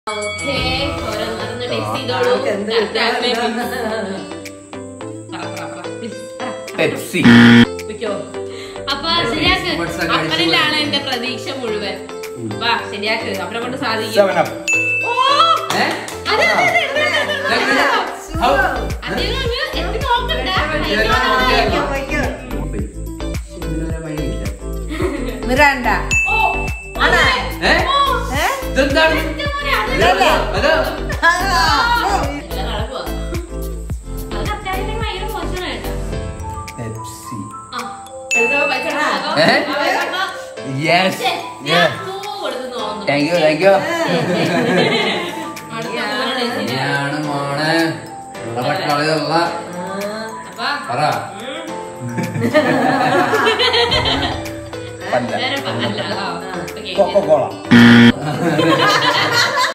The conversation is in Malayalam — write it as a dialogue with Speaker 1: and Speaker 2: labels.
Speaker 1: ഓക്കേ ഓരോന്നോരോന്ന് ടേസ്റ്റ് ചെയ്തോളൂ
Speaker 2: ആൾക്ക് എന്ത്
Speaker 1: രാവിലെ
Speaker 2: കിട്ടാനാ?
Speaker 1: പറ, പറ, പറ, please, പറ.
Speaker 3: പെപ്സി
Speaker 1: വെക്കോ? അപ്പൊ ശരിയാക്ക്
Speaker 3: Words ഒക്കെ അടിച്ച്
Speaker 1: അപ്പനിലാണ് എന്റെ പ്രതീക്ഷ മുഴുവൻ വാ ശരിയാക്ക് അവനെ കൊണ്ട് സാധിക്കും
Speaker 3: സെവൻ അപ്പ്
Speaker 1: ഓ അതെ, അതെ, അതെ, അതെ, അതെ, അതെ, അതെ.
Speaker 3: ഹൗ
Speaker 1: അദ്ദേഹം അങ്ങ് എത്തി നോക്കണ്ട.
Speaker 3: ഇതെല്ലാം നോക്കിയാ
Speaker 1: അയ്യോ.
Speaker 2: വയ്ക്കോ.
Speaker 3: ഇതിനൊരു വഴിയില്ല
Speaker 2: മിറാണ്ട
Speaker 1: ഓ,
Speaker 2: ആണോ?
Speaker 3: ഏ?
Speaker 1: ഓ,
Speaker 2: ഏ?
Speaker 3: ഇതെന്താണ്
Speaker 1: എന്റെ മോനെ, അത്
Speaker 2: ഇതല്ലേ?
Speaker 3: അതോ
Speaker 2: ആ,
Speaker 1: എല്ലാം നടക്കുവാ. അത് അത്യാവശ്യം ഭയങ്കര മോശമാണ് കേട്ടോ.
Speaker 3: പെപ്സി
Speaker 1: ആ, എടുത്തോ, പൈസ എടുത്തോ, നോക്കാം.
Speaker 3: ഏ?
Speaker 1: ആ, പൈസ എടുത്തോ.
Speaker 3: യെസ്
Speaker 1: ശ്ശെ, ഞാൻ ക്ലൂ കൊടുത്തു തോന്നുന്നു.
Speaker 3: താങ്ക് യു താങ്ക് യു
Speaker 1: അടുത്ത മോനാണ് ഇതിന്.
Speaker 3: ഞാണ് മോനെ ഉള്ള പട്ടാളിതല്ല
Speaker 1: അപ്പൊ,
Speaker 3: പറ
Speaker 1: ഉം,
Speaker 3: പല്ല
Speaker 1: വേറെ പ- അല്ല, ആ, ഓക്കേ.
Speaker 3: കൊക്കോകോള
Speaker 1: ആ,